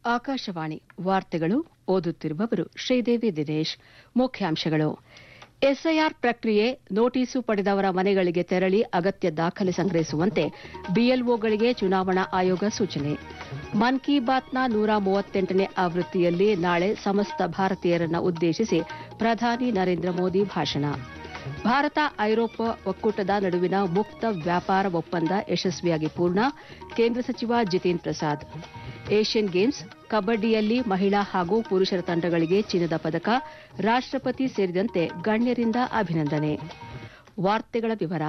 ಆಕಾಶವಾಣಿ ವಾರ್ತೆಗಳು ಓದುತ್ತಿರುವವರು ಶ್ರೀದೇವಿ ದಿನೇಶ್ ಮುಖ್ಯಾಂಶಗಳು ಎಸ್ಐಆರ್ ಪ್ರಕ್ರಿಯೆ ನೋಟಿಸು ಪಡೆದವರ ಮನೆಗಳಿಗೆ ತೆರಳಿ ಅಗತ್ಯ ದಾಖಲೆ ಸಂಗ್ರಹಿಸುವಂತೆ ಬಿಎಲ್ಒಗಳಿಗೆ ಚುನಾವಣಾ ಆಯೋಗ ಸೂಚನೆ ಮನ್ ಕಿ ಬಾತ್ನ ನೂರ ಮೂವತ್ತೆಂಟನೇ ಆವೃತ್ತಿಯಲ್ಲಿ ನಾಳೆ ಸಮಸ್ತ ಭಾರತೀಯರನ್ನ ಉದ್ದೇಶಿಸಿ ಪ್ರಧಾನಿ ನರೇಂದ್ರ ಮೋದಿ ಭಾಷಣ ಭಾರತ ಐರೋಪ್ಯ ಒಕ್ಕೂಟದ ನಡುವಿನ ಮುಕ್ತ ವ್ಯಾಪಾರ ಒಪ್ಪಂದ ಯಶಸ್ವಿಯಾಗಿ ಪೂರ್ಣ ಕೇಂದ್ರ ಸಚಿವ ಜಿತೇನ್ ಪ್ರಸಾದ್ ಏಷ್ಯನ್ ಗೇಮ್ಸ್ ಕಬಡ್ಡಿಯಲ್ಲಿ ಮಹಿಳಾ ಹಾಗೂ ಪುರುಷರ ತಂಡಗಳಿಗೆ ಚಿನ್ನದ ಪದಕ ರಾಷ್ಟಪತಿ ಸೇರಿದಂತೆ ಗಣ್ಯರಿಂದ ಅಭಿನಂದನೆ ವಾರ್ತೆಗಳ ವಿವರ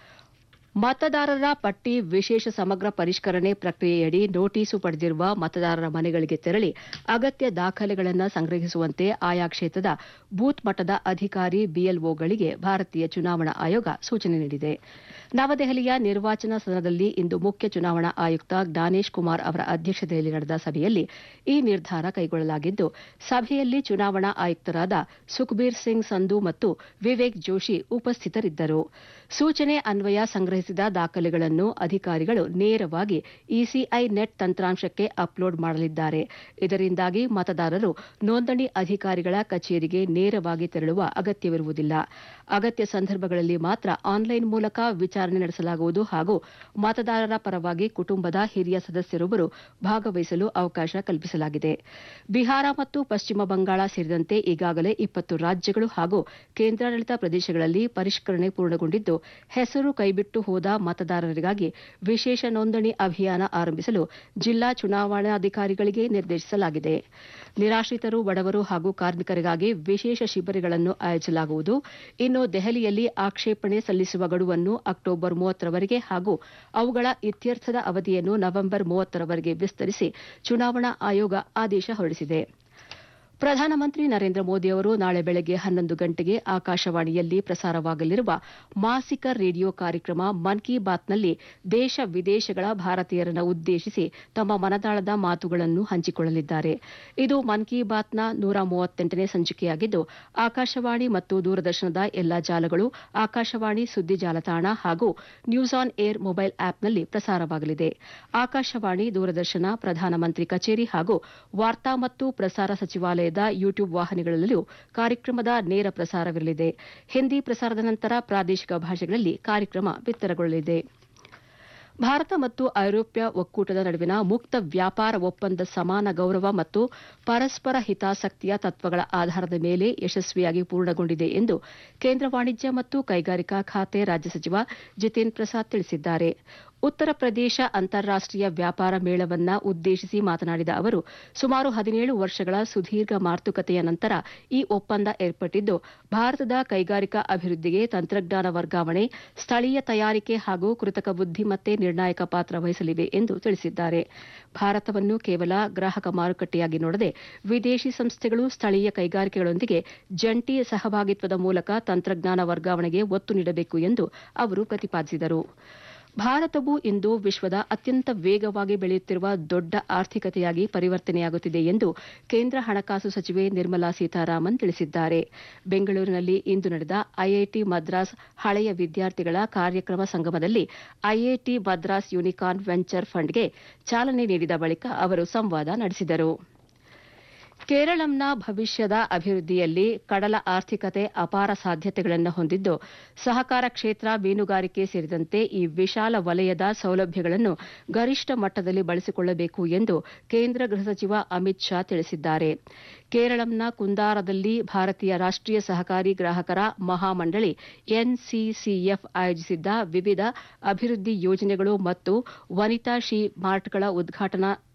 ಮತದಾರರ ಪಟ್ಟಿ ವಿಶೇಷ ಸಮಗ್ರ ಪರಿಷ್ಕರಣೆ ಪ್ರಕ್ರಿಯೆಯಡಿ ನೋಟಿಸು ಪಡೆದಿರುವ ಮತದಾರರ ಮನೆಗಳಿಗೆ ತೆರಳಿ ಅಗತ್ಯ ದಾಖಲೆಗಳನ್ನು ಸಂಗ್ರಹಿಸುವಂತೆ ಆಯಾ ಕ್ಷೇತ್ರದ ಬೂತ್ ಮಟ್ಟದ ಅಧಿಕಾರಿ ಬಿಎಲ್ಒಗಳಿಗೆ ಭಾರತೀಯ ಚುನಾವಣಾ ಆಯೋಗ ಸೂಚನೆ ನೀಡಿದೆ ನವದೆಹಲಿಯ ನಿರ್ವಾಚನ ಸದನದಲ್ಲಿ ಇಂದು ಮುಖ್ಯ ಚುನಾವಣಾ ಆಯುಕ್ತ ಜ್ಞಾನೇಶ್ ಕುಮಾರ್ ಅವರ ಅಧ್ಯಕ್ಷತೆಯಲ್ಲಿ ನಡೆದ ಸಭೆಯಲ್ಲಿ ಈ ನಿರ್ಧಾರ ಕೈಗೊಳ್ಳಲಾಗಿದ್ದು ಸಭೆಯಲ್ಲಿ ಚುನಾವಣಾ ಆಯುಕ್ತರಾದ ಸುಖ್ಬೀರ್ ಸಿಂಗ್ ಸಂಧು ಮತ್ತು ವಿವೇಕ್ ಜೋಶಿ ಉಪಸ್ಥಿತರಿದ್ದರು ಸೂಚನೆ ಅನ್ವಯ ಸಂಗ್ರಹಿಸಿದ ದಾಖಲೆಗಳನ್ನು ಅಧಿಕಾರಿಗಳು ನೇರವಾಗಿ ಇಸಿಐ ನೆಟ್ ತಂತ್ರಾಂಶಕ್ಕೆ ಅಪ್ಲೋಡ್ ಮಾಡಲಿದ್ದಾರೆ ಇದರಿಂದಾಗಿ ಮತದಾರರು ನೋಂದಣಿ ಅಧಿಕಾರಿಗಳ ಕಚೇರಿಗೆ ನೇರವಾಗಿ ತೆರಳುವ ಅಗತ್ಯವಿರುವುದಿಲ್ಲ ಅಗತ್ಯ ಸಂದರ್ಭಗಳಲ್ಲಿ ಮಾತ್ರ ಆನ್ಲೈನ್ ಮೂಲಕ ವಿಚಾರಣೆ ನಡೆಸಲಾಗುವುದು ಹಾಗೂ ಮತದಾರರ ಪರವಾಗಿ ಕುಟುಂಬದ ಹಿರಿಯ ಸದಸ್ಯರೊಬ್ಬರು ಭಾಗವಹಿಸಲು ಅವಕಾಶ ಕಲ್ಪಿಸಲಾಗಿದೆ ಬಿಹಾರ ಮತ್ತು ಪಶ್ಚಿಮ ಬಂಗಾಳ ಸೇರಿದಂತೆ ಈಗಾಗಲೇ ಇಪ್ಪತ್ತು ರಾಜ್ಯಗಳು ಹಾಗೂ ಕೇಂದ್ರಾಡಳಿತ ಪ್ರದೇಶಗಳಲ್ಲಿ ಪರಿಷ್ಕರಣೆ ಪೂರ್ಣಗೊಂಡಿದ್ದು ಹೆಸರು ಕೈಬಿಟ್ಟು ಹೋದ ಮತದಾರರಿಗಾಗಿ ವಿಶೇಷ ನೋಂದಣಿ ಅಭಿಯಾನ ಆರಂಭಿಸಲು ಜಿಲ್ಲಾ ಚುನಾವಣಾಧಿಕಾರಿಗಳಿಗೆ ನಿರ್ದೇಶಿಸಲಾಗಿದೆ ನಿರಾಶ್ರಿತರು ಬಡವರು ಹಾಗೂ ಕಾರ್ಮಿಕರಿಗಾಗಿ ವಿಶೇಷ ಶಿಬಿರಗಳನ್ನು ಆಯೋಜಿಸಲಾಗುವುದು ಇನ್ನು ದೆಹಲಿಯಲ್ಲಿ ಆಕ್ಷೇಪಣೆ ಸಲ್ಲಿಸುವ ಗಡುವನ್ನು ಅಕ್ಟೋಬರ್ ಮೂವತ್ತರವರೆಗೆ ಹಾಗೂ ಅವುಗಳ ಇತ್ಯರ್ಥದ ಅವಧಿಯನ್ನು ನವೆಂಬರ್ ಮೂವತ್ತರವರೆಗೆ ವಿಸ್ತರಿಸಿ ಚುನಾವಣಾ ಆಯೋಗ ಆದೇಶ ಹೊರಡಿಸಿದೆ ಪ್ರಧಾನಮಂತ್ರಿ ನರೇಂದ್ರ ಮೋದಿ ಅವರು ನಾಳೆ ಬೆಳಗ್ಗೆ ಹನ್ನೊಂದು ಗಂಟೆಗೆ ಆಕಾಶವಾಣಿಯಲ್ಲಿ ಪ್ರಸಾರವಾಗಲಿರುವ ಮಾಸಿಕ ರೇಡಿಯೋ ಕಾರ್ಯಕ್ರಮ ಮನ್ ಕಿ ಬಾತ್ನಲ್ಲಿ ದೇಶ ವಿದೇಶಗಳ ಭಾರತೀಯರನ್ನು ಉದ್ದೇಶಿಸಿ ತಮ್ಮ ಮನದಾಳದ ಮಾತುಗಳನ್ನು ಹಂಚಿಕೊಳ್ಳಲಿದ್ದಾರೆ ಇದು ಮನ್ ಕಿ ಬಾತ್ನ ನೂರ ಮೂವತ್ತೆಂಟನೇ ಸಂಚಿಕೆಯಾಗಿದ್ದು ಆಕಾಶವಾಣಿ ಮತ್ತು ದೂರದರ್ಶನದ ಎಲ್ಲಾ ಜಾಲಗಳು ಆಕಾಶವಾಣಿ ಸುದ್ದಿ ಜಾಲತಾಣ ಹಾಗೂ ನ್ಯೂಸ್ ಆನ್ ಏರ್ ಮೊಬೈಲ್ ಆಪ್ನಲ್ಲಿ ಪ್ರಸಾರವಾಗಲಿದೆ ಆಕಾಶವಾಣಿ ದೂರದರ್ಶನ ಪ್ರಧಾನಮಂತ್ರಿ ಕಚೇರಿ ಹಾಗೂ ವಾರ್ತಾ ಮತ್ತು ಪ್ರಸಾರ ಸಚಿವಾಲಯದ ಯೂಟ್ಯೂಬ್ ವಾಹಿನಿಗಳಲ್ಲೂ ಕಾರ್ಯಕ್ರಮದ ನೇರ ಪ್ರಸಾರವಿರಲಿದೆ ಹಿಂದಿ ಪ್ರಸಾರದ ನಂತರ ಪ್ರಾದೇಶಿಕ ಭಾಷೆಗಳಲ್ಲಿ ಕಾರ್ಯಕ್ರಮ ಬಿತ್ತರಗೊಳ್ಳಲಿದೆ ಭಾರತ ಮತ್ತು ಐರೋಪ್ಯ ಒಕ್ಕೂಟದ ನಡುವಿನ ಮುಕ್ತ ವ್ಯಾಪಾರ ಒಪ್ಪಂದ ಸಮಾನ ಗೌರವ ಮತ್ತು ಪರಸ್ಪರ ಹಿತಾಸಕ್ತಿಯ ತತ್ವಗಳ ಆಧಾರದ ಮೇಲೆ ಯಶಸ್ವಿಯಾಗಿ ಪೂರ್ಣಗೊಂಡಿದೆ ಎಂದು ಕೇಂದ್ರ ವಾಣಿಜ್ಯ ಮತ್ತು ಕೈಗಾರಿಕಾ ಖಾತೆ ರಾಜ್ಯ ಸಚಿವ ಜಿತೇನ್ ಪ್ರಸಾದ್ ತಿಳಿಸಿದ್ದಾರೆ ಉತ್ತರ ಪ್ರದೇಶ ಅಂತಾರಾಷ್ಟೀಯ ವ್ಯಾಪಾರ ಮೇಳವನ್ನ ಉದ್ದೇಶಿಸಿ ಮಾತನಾಡಿದ ಅವರು ಸುಮಾರು ಹದಿನೇಳು ವರ್ಷಗಳ ಸುದೀರ್ಘ ಮಾತುಕತೆಯ ನಂತರ ಈ ಒಪ್ಪಂದ ಏರ್ಪಟ್ಟಿದ್ದು ಭಾರತದ ಕೈಗಾರಿಕಾ ಅಭಿವೃದ್ಧಿಗೆ ತಂತ್ರಜ್ಞಾನ ವರ್ಗಾವಣೆ ಸ್ಥಳೀಯ ತಯಾರಿಕೆ ಹಾಗೂ ಕೃತಕ ಬುದ್ದಿಮತ್ತೆ ನಿರ್ಣಾಯಕ ಪಾತ್ರ ವಹಿಸಲಿವೆ ಎಂದು ತಿಳಿಸಿದ್ದಾರೆ ಭಾರತವನ್ನು ಕೇವಲ ಗ್ರಾಹಕ ಮಾರುಕಟ್ಟೆಯಾಗಿ ನೋಡದೆ ವಿದೇಶಿ ಸಂಸ್ಥೆಗಳು ಸ್ಥಳೀಯ ಕೈಗಾರಿಕೆಗಳೊಂದಿಗೆ ಜಂಟಿ ಸಹಭಾಗಿತ್ವದ ಮೂಲಕ ತಂತ್ರಜ್ಞಾನ ವರ್ಗಾವಣೆಗೆ ಒತ್ತು ನೀಡಬೇಕು ಎಂದು ಅವರು ಪ್ರತಿಪಾದಿಸಿದರು ಭಾರತವು ಇಂದು ವಿಶ್ವದ ಅತ್ಯಂತ ವೇಗವಾಗಿ ಬೆಳೆಯುತ್ತಿರುವ ದೊಡ್ಡ ಆರ್ಥಿಕತೆಯಾಗಿ ಪರಿವರ್ತನೆಯಾಗುತ್ತಿದೆ ಎಂದು ಕೇಂದ್ರ ಹಣಕಾಸು ಸಚಿವೆ ನಿರ್ಮಲಾ ಸೀತಾರಾಮನ್ ತಿಳಿಸಿದ್ದಾರೆ ಬೆಂಗಳೂರಿನಲ್ಲಿ ಇಂದು ನಡೆದ ಐಐಟಿ ಮದ್ರಾಸ್ ಹಳೆಯ ವಿದ್ಯಾರ್ಥಿಗಳ ಕಾರ್ಯಕ್ರಮ ಸಂಗಮದಲ್ಲಿ ಐಐಟಿ ಮದ್ರಾಸ್ ಯೂನಿಕಾರ್ನ್ ವೆಂಚರ್ ಫಂಡ್ಗೆ ಚಾಲನೆ ನೀಡಿದ ಬಳಿಕ ಅವರು ಸಂವಾದ ನಡೆಸಿದರು ಕೇರಳಂನ ಭವಿಷ್ಯದ ಅಭಿವೃದ್ಧಿಯಲ್ಲಿ ಕಡಲ ಆರ್ಥಿಕತೆ ಅಪಾರ ಸಾಧ್ಯತೆಗಳನ್ನು ಹೊಂದಿದ್ದು ಸಹಕಾರ ಕ್ಷೇತ್ರ ಮೀನುಗಾರಿಕೆ ಸೇರಿದಂತೆ ಈ ವಿಶಾಲ ವಲಯದ ಸೌಲಭ್ಯಗಳನ್ನು ಗರಿಷ್ಠ ಮಟ್ಟದಲ್ಲಿ ಬಳಸಿಕೊಳ್ಳಬೇಕು ಎಂದು ಕೇಂದ್ರ ಗೃಹ ಸಚಿವ ಅಮಿತ್ ಶಾ ತಿಳಿಸಿದ್ದಾರೆ ಕೇರಳಂನ ಕುಂದಾರದಲ್ಲಿ ಭಾರತೀಯ ರಾಷ್ಟೀಯ ಸಹಕಾರಿ ಗ್ರಾಹಕರ ಮಹಾಮಂಡಳಿ ಎನ್ಸಿಸಿಎಫ್ ಆಯೋಜಿಸಿದ್ದ ವಿವಿಧ ಅಭಿವೃದ್ಧಿ ಯೋಜನೆಗಳು ಮತ್ತು ವನಿತಾ ಶಿ ಮಾರ್ಟ್ಗಳ ಉದ್ಘಾಟನಾ